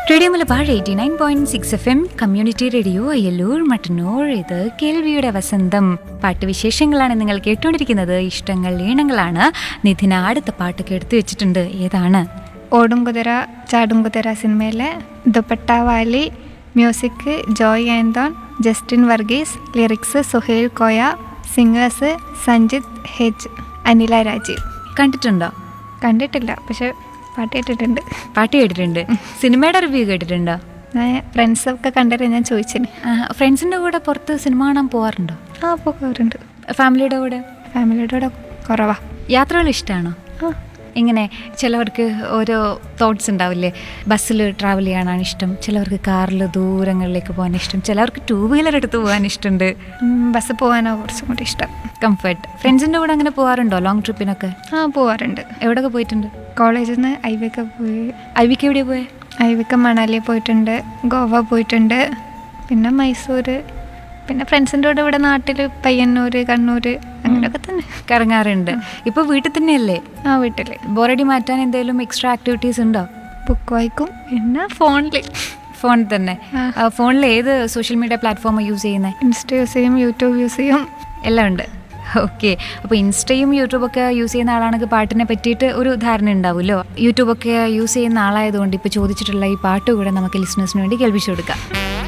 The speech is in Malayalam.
Radio Malabar eighty nine point six F M community radio Ayyallur Mattannur ഇത് കേൾവിയുടെ വസന്തം പാട്ടുവിശേഷങ്ങളാണ് നിങ്ങൾ കേട്ടുകൊണ്ടിരിക്കുന്നത് ഇഷ്ടങ്ങൾ ഈണങ്ങളാണ് നിധിന അടുത്ത പാട്ടൊക്കെ എടുത്തു വെച്ചിട്ടുണ്ട് ഏതാണ് ഓടും കുതിര ചാടും കുതിര സിനിമയിലെ ദുപ്പട്ട വാലി മ്യൂസിക് ജോയ് ആൻഡോൺ Justin Varghese lyrics Suhail Koya singers Sanjith ഹെജ് അനില രാജീവ് കണ്ടിട്ടുണ്ടോ കണ്ടിട്ടില്ല പക്ഷെ പാട്ട് കേട്ടിട്ടുണ്ട് പാട്ട് കേട്ടിട്ടുണ്ട് സിനിമയുടെ റിവ്യൂ കേട്ടിട്ടുണ്ടോ ഞാൻ ഫ്രണ്ട്സൊക്കെ കണ്ടിട്ട് ഞാൻ ചോദിച്ചിന് ഫ്രണ്ട്സിൻ്റെ കൂടെ പുറത്ത് സിനിമ കാണാൻ പോകാറുണ്ടോ ആ പോകാറുണ്ട് ഫാമിലിയുടെ കൂടെ ഫാമിലിയുടെ കൂടെ കുറവാ യാത്രകൾ ഇഷ്ടമാണോ ആ ഇങ്ങനെ ചിലവർക്ക് ഓരോ തോട്ട്സ് ഉണ്ടാവില്ലേ ബസ്സിൽ ട്രാവൽ ചെയ്യാനാണ് ഇഷ്ടം ചിലവർക്ക് കാറിൽ ദൂരങ്ങളിലേക്ക് പോകാൻ ഇഷ്ടം ചിലവർക്ക് ടൂ വീലർ എടുത്ത് പോകാൻ ഇഷ്ടമുണ്ട് ബസ് പോകാനോ കുറച്ചും കൂടി ഇഷ്ടം കംഫർട്ട് ഫ്രണ്ട്സിൻ്റെ കൂടെ അങ്ങനെ പോകാറുണ്ടോ ലോങ് ട്രിപ്പിനൊക്കെ ആ പോകാറുണ്ട് എവിടെയൊക്കെ പോയിട്ടുണ്ട് കോളേജിൽ നിന്ന് ഐവിയൊക്കെ പോയി ഐവിക്ക് എവിടെയാണ് പോയത് ഐവിക്ക് മണാലി പോയിട്ടുണ്ട് ഗോവ പോയിട്ടുണ്ട് പിന്നെ മൈസൂർ പിന്നെ ഫ്രണ്ട്സിൻ്റെ കൂടെ ഇവിടെ നാട്ടിൽ പയ്യന്നൂർ കണ്ണൂർ അങ്ങനെയൊക്കെ തന്നെ കറങ്ങാറുണ്ട് ഇപ്പോൾ വീട്ടിൽ തന്നെയല്ലേ ആ വീട്ടിൽ ബോറടി മാറ്റാൻ എന്തെങ്കിലും എക്സ്ട്രാ ആക്ടിവിറ്റീസ് ഉണ്ടോ ബുക്ക് വായിക്കും പിന്നെ ഫോണിൽ ഫോണിൽ തന്നെ ആ. ഫോണിൽ ഏത് സോഷ്യൽ മീഡിയ പ്ലാറ്റ്ഫോം യൂസ് ചെയ്യുന്നത് ഇൻസ്റ്റ യൂസ് ചെയ്യും യൂട്യൂബ് യൂസ് ചെയ്യും എല്ലാം ഉണ്ട് ഓക്കെ അപ്പോൾ ഇൻസ്റ്റയും യൂട്യൂബൊക്കെ യൂസ് ചെയ്യുന്ന ആളാണെങ്കിൽ പാട്ടിനെ പറ്റിയിട്ട് ഒരു ധാരണ ഉണ്ടാവുമല്ലോ യൂട്യൂബൊക്കെ യൂസ് ചെയ്യുന്ന ആളായതുകൊണ്ട് ഇപ്പോൾ ചോദിച്ചിട്ടുള്ള ഈ പാട്ട് കൂടെ നമുക്ക് ലിസണേഴ്സിന് വേണ്ടി കേൾപ്പിച്ചു കൊടുക്കാം